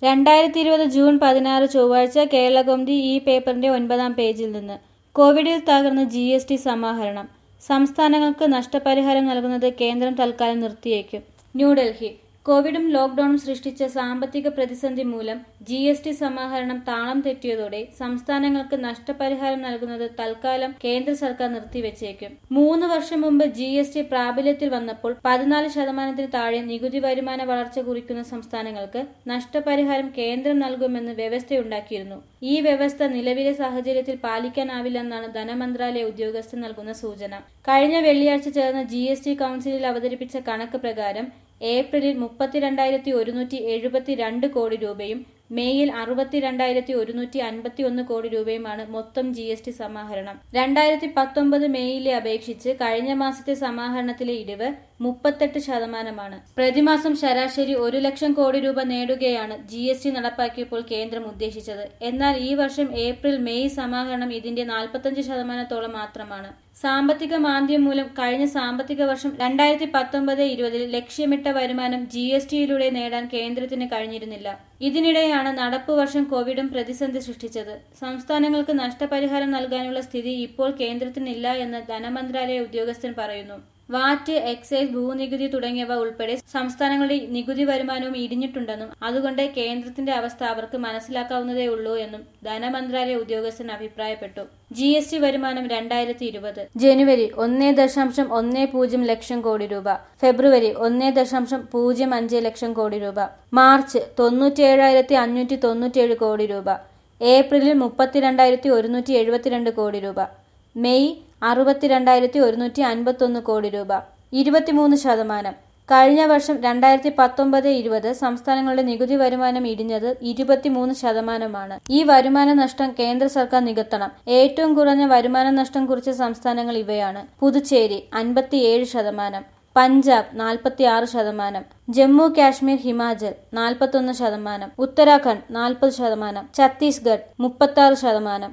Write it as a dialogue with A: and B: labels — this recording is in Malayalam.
A: രണ്ടായിരത്തി ഇരുപത് ജൂൺ പതിനാറ് ചൊവ്വാഴ്ച കേരളകൗമുദി ഈ പേപ്പറിന്റെ ഒൻപതാം പേജിൽ നിന്ന് കോവിഡിൽ തകർന്ന് ജി എസ് ടി സമാഹരണം സംസ്ഥാനങ്ങൾക്ക് നഷ്ടപരിഹാരം നൽകുന്നത് കേന്ദ്രം തൽക്കാലം നിർത്തിയേക്കും ന്യൂഡൽഹി കോവിഡും ലോക്ഡൌണും സൃഷ്ടിച്ച സാമ്പത്തിക പ്രതിസന്ധി മൂലം ജി എസ് ടി സമാഹരണം താളം തെറ്റിയതോടെ സംസ്ഥാനങ്ങൾക്ക് നഷ്ടപരിഹാരം നൽകുന്നത് തൽക്കാലം കേന്ദ്ര സർക്കാർ നിർത്തിവെച്ചേക്കും മൂന്ന് വർഷം മുമ്പ് ജി എസ് ടി പ്രാബല്യത്തിൽ വന്നപ്പോൾ പതിനാല് ശതമാനത്തിന് താഴെ നികുതി വരുമാന വളർച്ച കുറിക്കുന്ന സംസ്ഥാനങ്ങൾക്ക് നഷ്ടപരിഹാരം കേന്ദ്രം നൽകുമെന്ന് വ്യവസ്ഥയുണ്ടാക്കിയിരുന്നു ഈ വ്യവസ്ഥ നിലവിലെ സാഹചര്യത്തിൽ പാലിക്കാനാവില്ലെന്നാണ് ധനമന്ത്രാലയ ഉദ്യോഗസ്ഥർ നൽകുന്ന സൂചന കഴിഞ്ഞ വെള്ളിയാഴ്ച ചേർന്ന ജി എസ് ടി കൌൺസിലിൽ അവതരിപ്പിച്ച കണക്ക് പ്രകാരം ഏപ്രിലിൽ മുപ്പത്തിരണ്ടായിരത്തി ഒരുന്നൂറ്റി എഴുപത്തിരണ്ട് കോടി രൂപയും മേയിൽ അറുപത്തിരണ്ടായിരത്തി ഒരുന്നൂറ്റി അൻപത്തി ഒന്ന് കോടി രൂപയുമാണ് മൊത്തം ജി എസ് ടി സമാഹരണം രണ്ടായിരത്തി പത്തൊമ്പത് മേയിലെ അപേക്ഷിച്ച് കഴിഞ്ഞ മാസത്തെ സമാഹരണത്തിലെ ഇടിവ് മുപ്പത്തെട്ട് ശതമാനമാണ് പ്രതിമാസം ശരാശരി ഒരു ലക്ഷം കോടി രൂപ നേടുകയാണ് ജി എസ് ടി നടപ്പാക്കിയപ്പോൾ കേന്ദ്രം ഉദ്ദേശിച്ചത് എന്നാൽ ഈ വർഷം ഏപ്രിൽ മെയ് സമാഹരണം ഇതിന്റെ നാൽപ്പത്തഞ്ച് ശതമാനത്തോളം മാത്രമാണ് സാമ്പത്തിക മാന്ദ്യം മൂലം കഴിഞ്ഞ സാമ്പത്തിക വർഷം രണ്ടായിരത്തി പത്തൊമ്പത് ഇരുപതിൽ ലക്ഷ്യമിട്ട വരുമാനം ജി എസ് ടിയിലൂടെ നേടാൻ കേന്ദ്രത്തിന് കഴിഞ്ഞിരുന്നില്ല ഇതിനിടെയാണ് നടപ്പ് വർഷം കോവിഡും പ്രതിസന്ധി സൃഷ്ടിച്ചത് സംസ്ഥാനങ്ങൾക്ക് നഷ്ടപരിഹാരം നൽകാനുള്ള സ്ഥിതി ഇപ്പോൾ കേന്ദ്രത്തിനില്ല എന്ന് ധനമന്ത്രാലയ ഉദ്യോഗസ്ഥൻ പറയുന്നു വാറ്റ് എക്സൈസ് ഭൂനികുതി തുടങ്ങിയവ ഉൾപ്പെടെ സംസ്ഥാനങ്ങളുടെ നികുതി വരുമാനവും ഇടിഞ്ഞിട്ടുണ്ടെന്നും അതുകൊണ്ട് കേന്ദ്രത്തിന്റെ അവസ്ഥ അവർക്ക് മനസ്സിലാക്കാവുന്നതേ ഉള്ളൂ എന്നും ധനമന്ത്രാലയ ഉദ്യോഗസ്ഥൻ അഭിപ്രായപ്പെട്ടു ജി എസ് ടി വരുമാനം രണ്ടായിരത്തി ഇരുപത് ജനുവരി ഒന്നേ ദശാംശം ഒന്നേ പൂജ്യം ലക്ഷം കോടി രൂപ ഫെബ്രുവരി ഒന്നേ ദശാംശം പൂജ്യം അഞ്ച് ലക്ഷം കോടി രൂപ മാർച്ച് തൊണ്ണൂറ്റിയേഴായിരത്തി അഞ്ഞൂറ്റി തൊണ്ണൂറ്റിയേഴ് കോടി രൂപ ഏപ്രിലിൽ മുപ്പത്തിരണ്ടായിരത്തി ഒരുന്നൂറ്റി എഴുപത്തിരണ്ട് കോടി രൂപ മെയ് അറുപത്തിരണ്ടായിരത്തി ഒരുന്നൂറ്റി അൻപത്തൊന്ന് കോടി രൂപ ഇരുപത്തിമൂന്ന് ശതമാനം കഴിഞ്ഞ വർഷം രണ്ടായിരത്തി പത്തൊമ്പത് ഇരുപത് സംസ്ഥാനങ്ങളുടെ നികുതി വരുമാനം ഇടിഞ്ഞത് ഇരുപത്തിമൂന്ന് ശതമാനമാണ് ഈ വരുമാന നഷ്ടം കേന്ദ്ര സർക്കാർ നികത്തണം ഏറ്റവും കുറഞ്ഞ വരുമാന നഷ്ടം കുറിച്ച സംസ്ഥാനങ്ങൾ ഇവയാണ് പുതുച്ചേരി അൻപത്തിയേഴ് ശതമാനം പഞ്ചാബ് നാൽപ്പത്തി ആറ് ശതമാനം ജമ്മു കാശ്മീർ ഹിമാചൽ നാൽപ്പത്തൊന്ന് ശതമാനം ഉത്തരാഖണ്ഡ് നാൽപ്പത് ശതമാനം ഛത്തീസ്ഗഡ് മുപ്പത്തി ആറ് ശതമാനം